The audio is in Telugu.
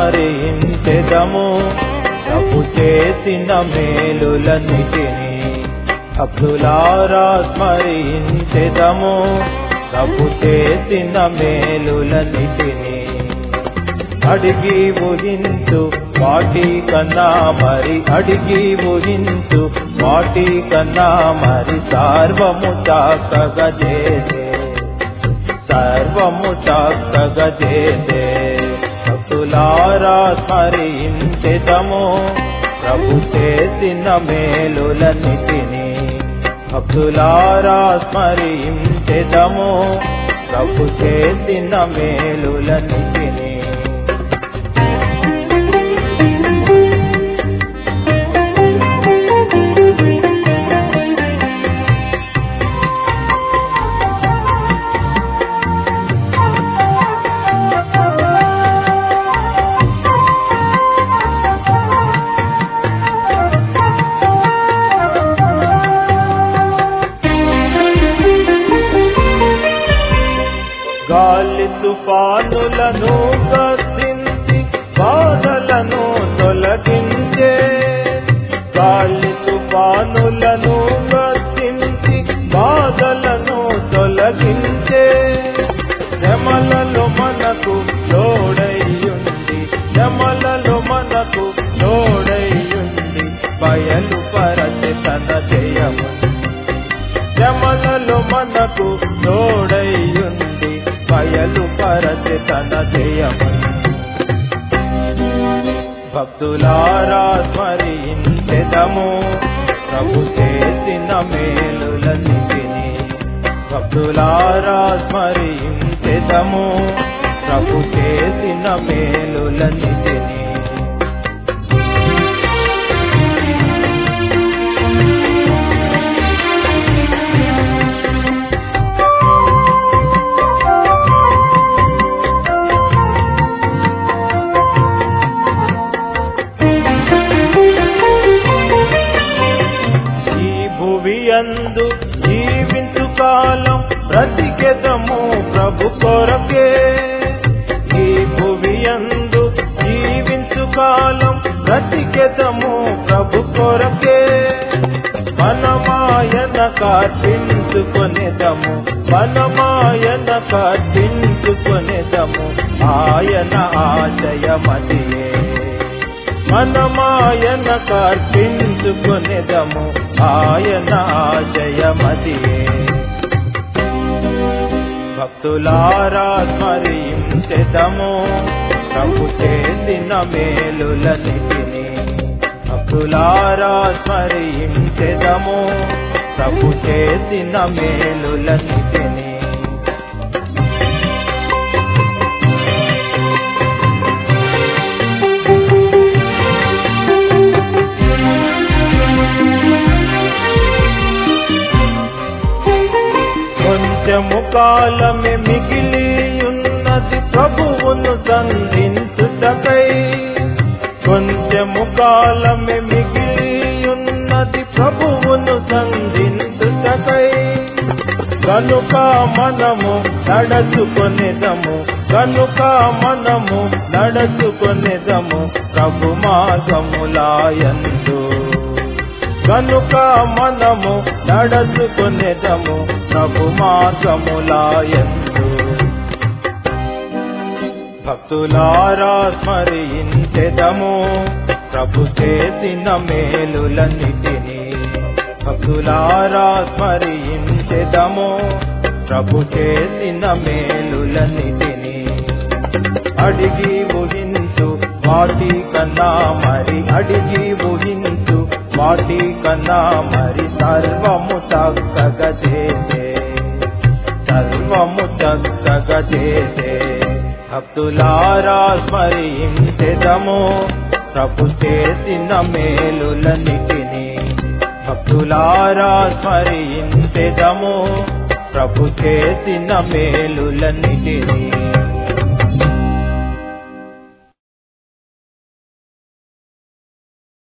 స్మరించెదము ప్రభు చేసిన మేలులన్నిటిని భక్తులారా స్మరించెదము ప్రభు చేసిన మేలులన్నిటిని అడిగి ఊహించు వాటి కన్నా మరి అడిగి ఊహించు వాటి కన్నా మరి సర్వము చక్కగా చేసే సర్వము చక్కగా చేసే భక్తులారా స్మరించెదము ప్రభు చేసిన మేలులన్నిటిని భక్తులారా స్మరించెదము ప్రభు చేసిన మేలులన్నిటిని గాలి తుఫానులను గర్జించి బాధలను తొలగించే గాలి తుఫానులను గర్జించి బాధలను తొలగించే శ్రమలలో మనకు లోడయ్యుండి శ్రమలలో మనకు లోడయ్యుండి బయలు పరచి తన జయము శ్రమలలో మనకు తోడయ్యుండి బయలు పరచి తన జయము భక్తులారా స్మరించెదము ప్రభు చేసిన మేలులన్నిటిని భక్తులారా స్మరించెదము ప్రభు చేసిన మేలులన్నిటిని ఈ భువియందు జీవించు కాలం బ్రతికెదము ప్రభు కొరకే ఈ భువియందు జీవించు కాలం బ్రతికెదము ప్రభు కొరకే మనమాయన కార్పించుకొనేదము మనమాయన కార్పించుకొనేదము ఆయన ఆశయమదియే మనమాయన కార్పించుకొనేదము ఆయన ఆశయమదియే భక్తులారా స్మరించెదము ప్రభు చేసిన మేలులన్నిటిని భక్తులారా స్మరించెదము ప్రభు చేసిన మేలులన్నిటిని కొంచెము కాలమే మిగిలి ఉన్నది ప్రభువును సంధించుటకై కొంచెము కాలమే మిగిలి ఉన్నది ప్రభువును సంధించుటకై కనుక మనము నడచుకొనేదము కనుక మనము నడచుకొనేదము ప్రభు మార్గములాయందు కనుక మనము నడచుకొనేదము ప్రభు మార్గములాయందు భక్తులారా స్మరించెదము ప్రభు చేసిన మేలులన్నిటిని భక్తులారా స్మరించెదము ప్రభు చేసిన మేలులన్నిటిని అడిగి ఊహించు వాటి కన్నా మరి అడిగి ఊహించు వాటి కన్నా మరి సర్వము చక్కగా చేసే సర్వము చక్కగా చేసే భక్తులారా స్మరించెదము ప్రభు చేసిన మేలులన్నిటిని భక్తులారా స్మరించెదము ప్రభు చేసిన మేలులన్నిటిని